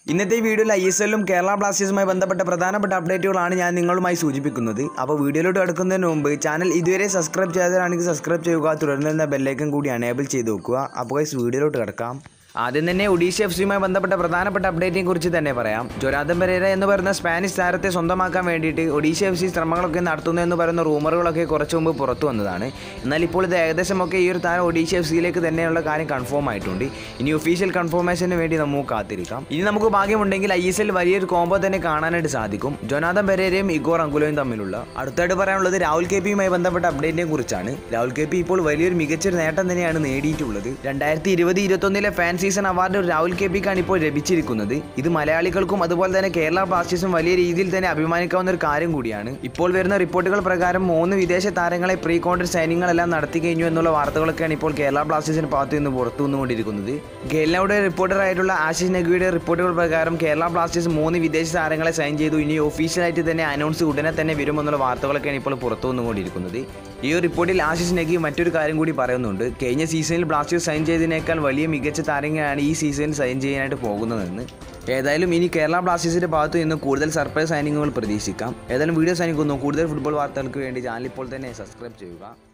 ഇന്നത്തെ ഈ വീഡിയോയിൽ ഐ എസ് എല്ലും കേരള ബ്ലാസ്റ്റേഴ്സുമായി ബന്ധപ്പെട്ട പ്രധാനപ്പെട്ട അപ്ഡേറ്റുകളാണ് ഞാൻ നിങ്ങളുമായി സൂചിപ്പിക്കുന്നത് അപ്പോൾ വീഡിയോയിലോട്ട് കിടക്കുന്നതിന് മുമ്പ് ചാനൽ ഇതുവരെ സബ്സ്ക്രൈബ് ചെയ്തതാണെങ്കിൽ സബ്സ്ക്രൈബ് ചെയ്യുക തുടർന്ന് തന്നെ ബെല്ലൈക്കൻ കൂടി അനേബിൾ ചെയ്ത് വെക്കുക അപ്പോൾ ഗൈസ് വീഡിയോയിലോട്ട് കിടക്കാം ആദ്യം തന്നെ ഒഡീഷ എഫ് സിയുമായി ബന്ധപ്പെട്ട പ്രധാനപ്പെട്ട അപ്ഡേറ്റിനെ കുറിച്ച് തന്നെ പറയാം ജൊരാദൻ പെരേര എന്ന് പറയുന്ന സ്പാനിഷ് താരത്തെ സ്വന്തമാക്കാൻ വേണ്ടിയിട്ട് ഒഡീഷ എഫ് സി ശ്രമങ്ങളൊക്കെ നടത്തുന്നു എന്ന് പറയുന്ന റൂമറുകളൊക്കെ കുറച്ച് മുമ്പ് പുറത്തു വന്നതാണ് എന്നാൽ ഇപ്പോൾ ഇത് ഏകദേശമൊക്കെ ഈ ഒരു താരം ഒഡീഷ എഫ് സിയിലേക്ക് തന്നെയുള്ള കാര്യം കൺഫേം ആയിട്ടുണ്ട് ഇനി ഒഫീഷ്യൽ കൺഫർമേഷന് വേണ്ടി നമുക്ക് കാത്തിരിക്കാം ഇനി നമുക്ക് ഭാഗ്യമുണ്ടെങ്കിൽ ഐ എസ് എൽ വലിയൊരു കോംബോ തന്നെ കാണാനായിട്ട് സാധിക്കും ജൊനാഥൻ പെരേരയും ഇഗോർ അങ്കുലയും തമ്മിലുള്ള അടുത്തായിട്ട് പറയാനുള്ളത് രാഹുൽ കെ പിയുമായി ബന്ധപ്പെട്ട അപ്ഡേറ്റിനെ കുറിച്ചാണ് രാഹുൽ കെ പി ഇപ്പോൾ വലിയൊരു മികച്ചൊരു നേട്ടം തന്നെയാണ് നേടിയിട്ടുള്ളത് രണ്ടായിരത്തി ഇരുപത് ഇരുപത്തൊന്നിലെ fan season award Rahul K പിക്കാണ് ഇപ്പോൾ ലഭിച്ചിരിക്കുന്നത് ഇത് മലയാളികൾക്കും അതുപോലെ തന്നെ കേരള ബ്ലാസ്റ്റേഴ്സും വലിയ രീതിയിൽ തന്നെ അഭിമാനിക്കാവുന്ന ഒരു കാര്യം കൂടിയാണ് ഇപ്പോൾ വരുന്ന റിപ്പോർട്ടുകൾ പ്രകാരം മൂന്ന് വിദേശ താരങ്ങളെ പ്രീ കോൺട്രാക്ട് സൈനിങ്ങളെല്ലാം നടത്തി കഴിഞ്ഞു എന്നുള്ള വാർത്തകളൊക്കെയാണ് ഇപ്പോൾ കേരള ബ്ലാസ്റ്റേഴ്സിന് ഭാഗത്തു നിന്ന് പുറത്തു വന്നുകൊണ്ടിരിക്കുന്നത് ഗേലിനയുടെ റിപ്പോർട്ടറായിട്ടുള്ള ആശിഷ് നഗ്വിയുടെ റിപ്പോർട്ടുകൾ പ്രകാരം കേരള ബ്ലാസ്റ്റേഴ്സ് മൂന്ന് വിദേശ താരങ്ങളെ സൈൻ ചെയ്തു ഇനി ഒഫീഷ്യലായിട്ട് തന്നെ അനൗൺസ് ഉടനെ തന്നെ വരുമെന്നുള്ള വാർത്തകളൊക്കെയാണ് ഇപ്പോൾ പുറത്തു വന്നുകൊണ്ടിരിക്കുന്നത് ഈ ഒരു റിപ്പോർട്ടിൽ ആശിഷ് നഗി മറ്റൊരു കാര്യം കൂടി പറയുന്നുണ്ട് കഴിഞ്ഞ സീസണിൽ ബ്ലാസ്റ്റേഴ്സ് സൈൻ ചെയ്തതിനേക്കാൾ വലിയ മികച്ച താരങ്ങളാണ് ഈ സീസണിൽ സൈൻ ചെയ്യാനായിട്ട് പോകുന്നതെന്ന് ഏതായാലും ഇനി കേരള ബ്ലാസ്റ്റേഴ്സിന്റെ ഭാഗത്തു നിന്ന് കൂടുതൽ സർപ്രൈസ് സൈനിങ്ങുകൾ പ്രതീക്ഷിക്കാം ഏതായാലും വീഡിയോ സൈനിക്കുന്നു കൂടുതൽ ഫുട്ബോൾ വാർത്തകൾക്ക് വേണ്ടി ചാനൽ ഇപ്പോൾ തന്നെ സബ്സ്ക്രൈബ് ചെയ്യുക